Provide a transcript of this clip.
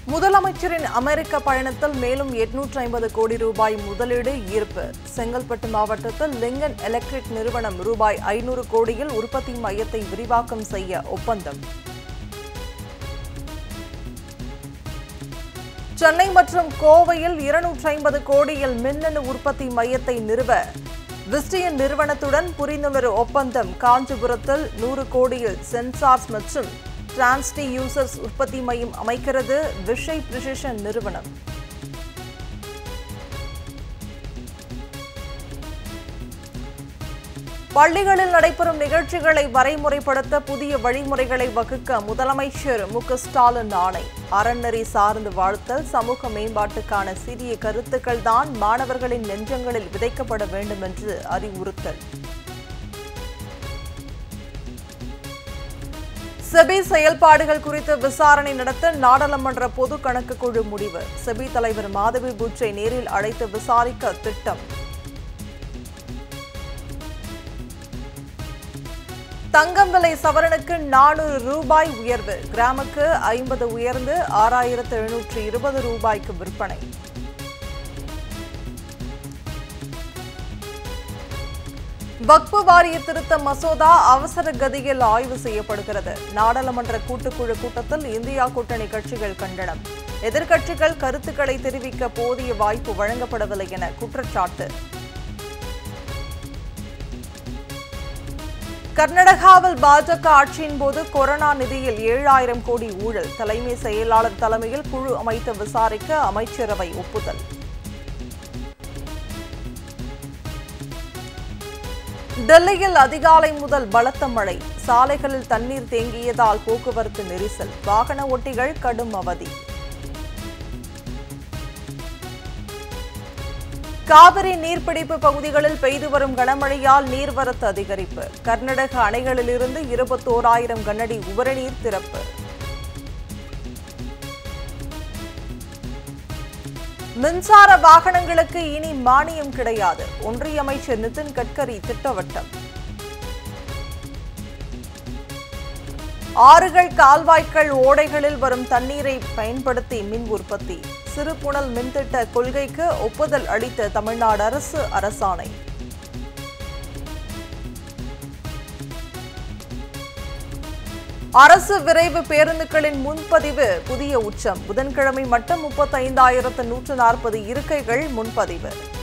முதலமைச்சரின் அமெரிக்க பயணத்தில் மேலும் எட்நூற்று ஐம்பது கோடி ரூபாய் முதலீடு ஈர்ப்பு செங்கல்பட்டு மாவட்டத்தில் லிங்கன் எலக்ட்ரிக் நிறுவனம் ரூபாய் ஐநூறு கோடியில் உற்பத்தி மையத்தை விரிவாக்கம் செய்ய ஒப்பந்தம் சென்னை மற்றும் கோவையில் இருநூற்றி ஐம்பது கோடியில் மின்னணு உற்பத்தி மையத்தை நிறுவ விஸ்டியன் நிறுவனத்துடன் புரிந்துணர்வு ஒப்பந்தம் காஞ்சிபுரத்தில் நூறு கோடியில் சென்சார்ஸ் மற்றும் டிரான்ஸ்டி யூசர்ஸ் உற்பத்தி மையம் அமைக்கிறது விஷய் பிரிசிஷன் நிறுவனம் பள்ளிகளில் நடைபெறும் நிகழ்ச்சிகளை வரைமுறைப்படுத்த புதிய வழிமுறைகளை வகுக்க முதலமைச்சர் மு க ஸ்டாலின் ஆணை அறநெறி சார்ந்து வாழ்த்தல் சமூக மேம்பாட்டுக்கான சிறிய கருத்துக்கள் தான் மாணவர்களின் நெஞ்சங்களில் விதைக்கப்பட வேண்டும் என்று அறிவுறுத்தல் செபி செயல்பாடுகள் குறித்து விசாரணை நடத்த நாடாளுமன்ற பொது கணக்கு குழு முடிவு செபி தலைவர் மாதவி பூச்சை நேரில் அழைத்து விசாரிக்க திட்டம் தங்கம் விலை சவரனுக்கு நானூறு ரூபாய் உயர்வு கிராமுக்கு ஐம்பது உயர்ந்து ஆறாயிரத்து எழுநூற்று இருபது ரூபாய்க்கு விற்பனை வக்பு வாரிய திருத்த மசோதா அவசர கதியில் ஆய்வு செய்யப்படுகிறது நாடாளுமன்ற கூட்டுக்குழு கூட்டத்தில் இந்தியா கூட்டணி கட்சிகள் கண்டனம் எதிர்க்கட்சிகள் கருத்துக்களை தெரிவிக்க போதிய வாய்ப்பு வழங்கப்படவில்லை என குற்றச்சாட்டு கர்நாடகாவில் பாஜக ஆட்சியின் போது கொரோனா நிதியில் ஏழாயிரம் கோடி ஊழல் தலைமை செயலாளர் தலைமையில் குழு அமைத்து விசாரிக்க அமைச்சரவை ஒப்புதல் டெல்லியில் அதிகாலை முதல் பலத்த மழை சாலைகளில் தண்ணீர் தேங்கியதால் போக்குவரத்து நெரிசல் வாகன ஓட்டிகள் கடும் அவதி காவிரி நீர்பிடிப்பு பகுதிகளில் பெய்து வரும் கனமழையால் நீர்வரத்து அதிகரிப்பு கர்நாடக அணைகளிலிருந்து இருபத்தோராயிரம் கனஅடி உபரிநீர் திறப்பு மின்சார வாகனங்களுக்கு இனி மானியம் கிடையாது ஒன்றிய அமைச்சர் நிதின் கட்கரி திட்டவட்டம் ஆறுகள் கால்வாய்கள் ஓடைகளில் வரும் தண்ணீரை பயன்படுத்தி மின் உற்பத்தி சிறு புனல் மின்திட்ட கொள்கைக்கு ஒப்புதல் அளித்த தமிழ்நாடு அரசு அரசாணை அரசு விரைவு பேருந்துகளின் முன்பதிவு புதிய உச்சம் புதன்கிழமை மட்டும் முப்பத்தைந்தாயிரத்து நூற்று நாற்பது இருக்கைகள் முன்பதிவு